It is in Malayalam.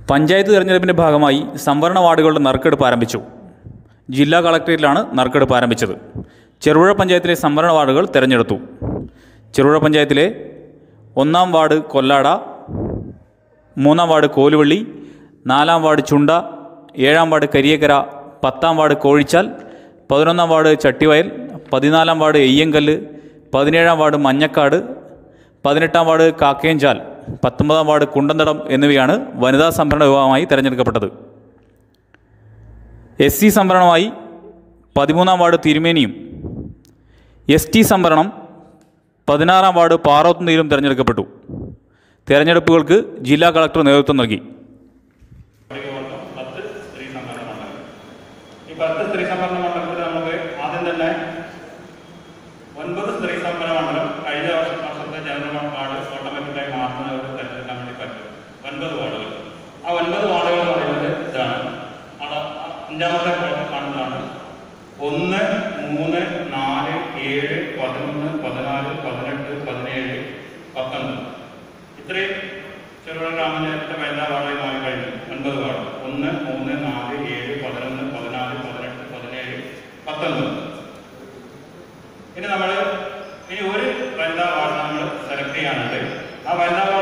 പഞ്ചായത്ത് തിരഞ്ഞെടുപ്പിൻ്റെ ഭാഗമായി സംവരണ വാർഡുകളുടെ നറുക്കെടുപ്പ് ആരംഭിച്ചു ജില്ലാ കളക്ടറേറ്റിലാണ് നറുക്കെടുപ്പ് ആരംഭിച്ചത് ചെറുപുഴ പഞ്ചായത്തിലെ സംവരണ വാർഡുകൾ തിരഞ്ഞെടുത്തു ചെറുപുഴ പഞ്ചായത്തിലെ ഒന്നാം വാർഡ് കൊല്ലാട മൂന്നാം വാർഡ് കോലുവള്ളി നാലാം വാർഡ് ചുണ്ട ഏഴാം വാർഡ് കരിയക്കര പത്താം വാർഡ് കോഴിച്ചാൽ പതിനൊന്നാം വാർഡ് ചട്ടിവയൽ പതിനാലാം വാർഡ് എയ്യങ്കല്ല് പതിനേഴാം വാർഡ് മഞ്ഞക്കാട് പതിനെട്ടാം വാർഡ് കാക്കയഞ്ചാൽ പത്തൊമ്പതാം വാർഡ് കുണ്ടന്തടം എന്നിവയാണ് വനിതാ സംവരണ വിഭാഗമായി തിരഞ്ഞെടുക്കപ്പെട്ടത് എസ് സി സംവരണമായി പതിമൂന്നാം വാർഡ് തിരുമേനിയും എസ് ടി സംവരണം പതിനാറാം വാർഡ് പാറോത്തുനീരും തിരഞ്ഞെടുക്കപ്പെട്ടു തെരഞ്ഞെടുപ്പുകൾക്ക് ജില്ലാ കളക്ടർ നേതൃത്വം നൽകി പട്ടികവർഗം പത്ത് സ്ത്രീ സംവരണ മണ്ഡലം ഈ പത്ത് സ്ത്രീ സംവരണ മണ്ഡലത്തിൽ നമുക്ക് ആദ്യം തന്നെ ഒൻപത് സ്ത്രീ സംവരണ മണ്ഡലം കഴിഞ്ഞ വർഷം വർഷത്തെ ജനറൽ വാർഡ് ഓട്ടോമാറ്റിക്കായി മാറുന്നവർക്ക് തിരഞ്ഞെടുക്കാൻ വേണ്ടി പറ്റും ഒൻപത് വാർഡുകൾ ആ ഒൻപത് വാർഡുകൾ എന്ന് പറയുന്നത് ഇതാണ് അവിടെ അഞ്ചാമത്തെ കോളം കാണുന്നതാണ് ഒന്ന് മൂന്ന് നാല് ഏഴ് പതിനൊന്ന് പതിനാല് പതിനെട്ട് പതിനേഴ് പത്തൊൻപത് ഇത്രയും ചെറുപുഴ ഗ്രാമപഞ്ചായത്തിന്റെ വനിതാ വാർഡായി മാറിക്കഴിഞ്ഞു ഒൻപത് വാർഡ് ഒന്ന് മൂന്ന് നാല് ഏഴ് പതിനൊന്ന് പതിനാല് പതിനെട്ട് പതിനേഴ് പത്തൊൻപത് ഇനി നമ്മൾ ഇനി ഒരു വനിതാ വാർഡ് നമ്മൾ സെലക്ട് ചെയ്യാനുണ്ട് ആ വനിതാ വാർഡ്